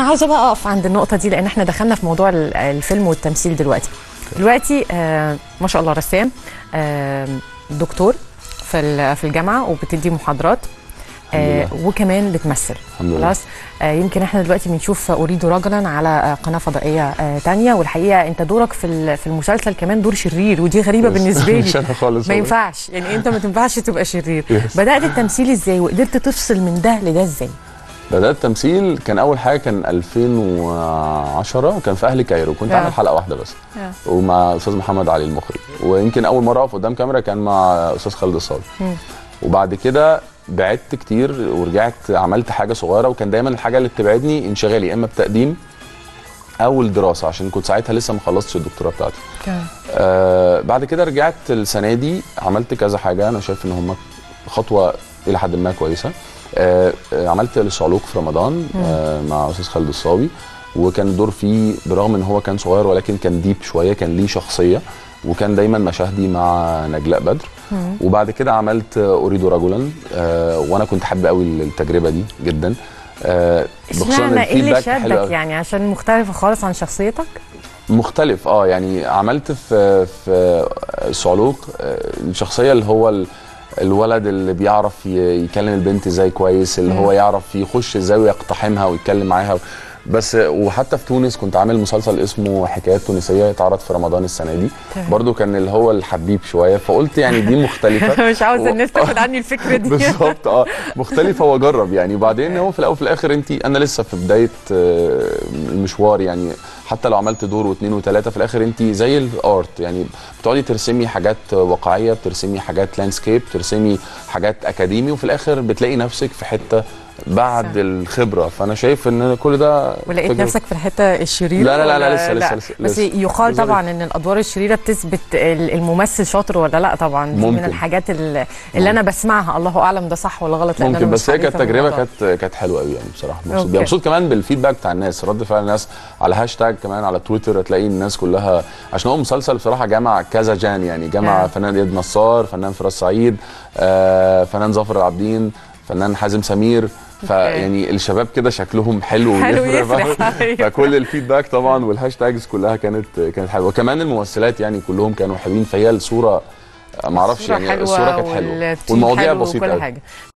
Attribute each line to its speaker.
Speaker 1: عايزه بقى اقف عند النقطه دي لان احنا دخلنا في موضوع ال- الفيلم والتمثيل دلوقتي دلوقتي آه ما شاء الله رسام آه دكتور في ال- في الجامعه وبتدي محاضرات آه
Speaker 2: الحمد
Speaker 1: وكمان بتمثل
Speaker 2: الحمد لله.
Speaker 1: خلاص آه يمكن احنا دلوقتي بنشوف اريد رجلا على آه قناه فضائيه آه تانية والحقيقه انت دورك في ال- في المسلسل كمان دور شرير ودي غريبه
Speaker 2: بس
Speaker 1: بالنسبه لي
Speaker 2: مش انا خالص
Speaker 1: ما
Speaker 2: والله.
Speaker 1: ينفعش يعني انت ما تنفعش تبقى شرير
Speaker 2: Yes.
Speaker 1: بدات التمثيل ازاي وقدرت تفصل من ده لده ازاي
Speaker 2: بدات تمثيل كان اول حاجه كان 2010 كان في اهل كايرو كنت
Speaker 1: آه.
Speaker 2: عامل حلقه واحده بس
Speaker 1: آه.
Speaker 2: ومع استاذ محمد علي المخرج ويمكن اول مره اقف قدام كاميرا كان مع استاذ خالد الصاوي
Speaker 1: مم.
Speaker 2: وبعد كده بعدت كتير ورجعت عملت حاجه صغيره وكان دايما الحاجه اللي بتبعدني انشغالي يا اما بتقديم او الدراسه عشان كنت ساعتها لسه ما خلصتش الدكتوراه بتاعتي آه بعد كده رجعت السنه دي عملت كذا حاجه انا شايف ان هم خطوه الى حد ما كويسه آه آه، عملت الصعلوك في رمضان آه مع استاذ خالد الصاوي وكان الدور فيه برغم ان هو كان صغير ولكن كان ديب شويه كان ليه شخصيه وكان دايما مشاهدي مع نجلاء بدر وبعد كده عملت آه، اريد رجلا آه وانا كنت حابب قوي التجربه دي جدا آه بخصوصاً
Speaker 1: اشمعنى ايه اللي
Speaker 2: الفيدباك حلو
Speaker 1: شدك
Speaker 2: قوي.
Speaker 1: يعني عشان مختلفه خالص عن شخصيتك
Speaker 2: مختلف اه يعني عملت في في صعلوك آه، الشخصيه اللي هو ال- الولد اللي بيعرف ي- يكلم البنت ازاي كويس اللي هو يعرف يخش ازاي ويقتحمها ويتكلم معاها بس وحتى في تونس كنت عامل مسلسل اسمه حكايات تونسيه اتعرض في رمضان السنه دي
Speaker 1: تمام.
Speaker 2: برضو كان اللي هو الحبيب شويه فقلت يعني دي مختلفه
Speaker 1: مش عاوزه
Speaker 2: و-
Speaker 1: الناس تاخد عني الفكره دي
Speaker 2: بالظبط اه مختلفه واجرب يعني وبعدين هو في الاول وفي الاخر انت انا لسه في بدايه آه، المشوار يعني حتى لو عملت دور واثنين وثلاثه في الاخر انت زي الارت يعني بتقعدي ترسمي حاجات واقعيه بترسمي حاجات لاندسكيب بترسمي حاجات اكاديمي وفي الاخر بتلاقي نفسك في حته بعد
Speaker 1: صح.
Speaker 2: الخبره فانا شايف ان كل ده
Speaker 1: ولقيت
Speaker 2: تجربة.
Speaker 1: نفسك في الحته الشريره
Speaker 2: لا، لا، لا، لا،
Speaker 1: ولا
Speaker 2: لسه- لسه- لسه-
Speaker 1: بس
Speaker 2: لسه.
Speaker 1: يقال
Speaker 2: بالظبط.
Speaker 1: طبعا ان الادوار الشريره بتثبت ال- الممثل شاطر ولا لا طبعا دي من
Speaker 2: ممكن.
Speaker 1: الحاجات اللي, اللي انا بسمعها الله اعلم ده صح ولا غلط لان
Speaker 2: ممكن
Speaker 1: انا
Speaker 2: بس
Speaker 1: مش
Speaker 2: هي كانت
Speaker 1: حريفة
Speaker 2: تجربه
Speaker 1: بالموضوع.
Speaker 2: كانت كانت حلوه قوي يعني بصراحه مبسوط
Speaker 1: أوكي.
Speaker 2: بيها مبسوط كمان بالفيدباك بتاع الناس رد فعل الناس على هاشتاج كمان على تويتر هتلاقي الناس كلها عشان هو مسلسل بصراحه جمع كذا جان يعني جمع
Speaker 1: آه.
Speaker 2: فنان اياد نصار فنان فراس سعيد آه فنان ظافر العابدين فنان حازم سمير فيعني الشباب كده شكلهم حلو
Speaker 1: حلو
Speaker 2: ويفرق،
Speaker 1: يفرح،
Speaker 2: فاهم؟
Speaker 1: أيوة.
Speaker 2: فكل الفيدباك طبعا والهاشتاجز كلها كانت كانت حلوه وكمان الممثلات يعني كلهم كانوا حلوين فهي الصوره ما اعرفش
Speaker 1: الصورة
Speaker 2: يعني
Speaker 1: حلوة
Speaker 2: الصوره كانت حلوه
Speaker 1: والتيم
Speaker 2: والمواضيع
Speaker 1: حلو
Speaker 2: بسيطه
Speaker 1: وكل
Speaker 2: قوي.
Speaker 1: حاجه